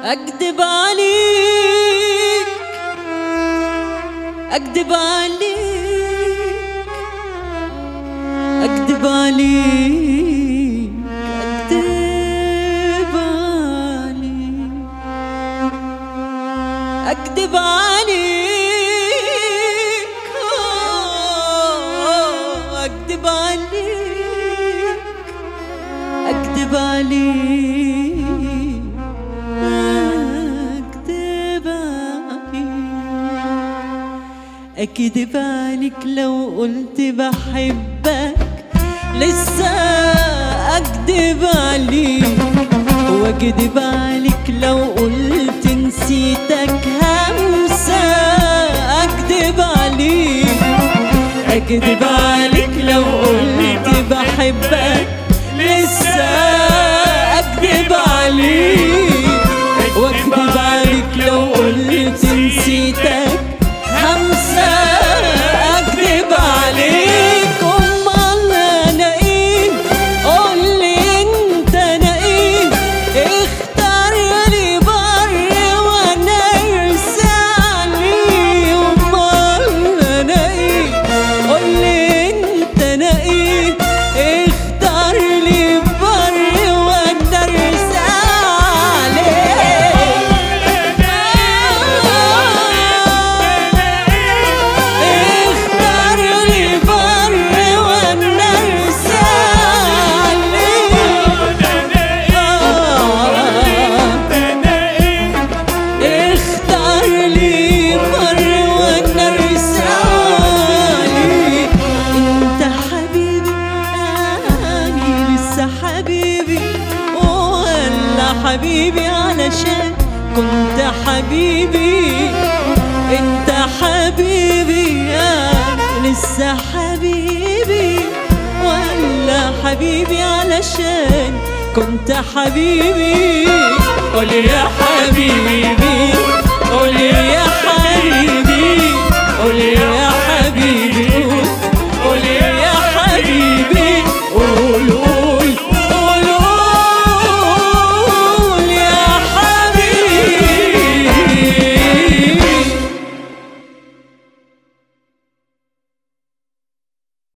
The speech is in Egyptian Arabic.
أكدب عليك أكدب عليك أكدب عليك أكدب عليك أكدب عليك آه، أكدب عليك أكدب عليك أكدب عليك أكدب عليك لو قلت بحبك لسه أكدب عليك وأكدب عليك لو قلت نسيتك همسة أكدب عليك أكدب عليك لو قلت بحبك لسه أكدب عليك وأكدب عليك لو قلت نسيتك همسة أكدب عليك أمال أنا إيه قولي أنت أنا إيه اختار لي بر وأنا أرسى عليه أمال أنا إيه قولي أنت أنا إيه اختار لي بر وأنا أرسى عليه اختار لي بر وانا ارسى اختار لي بر وانا ارسى انت حبيبي اني لسه حبيبي ولا حبيبي علشان كنت حبيبي انت حبيبي انا لسه حبيبي ولا حبيبي علشان كنت حبيبي قول يا حبيبي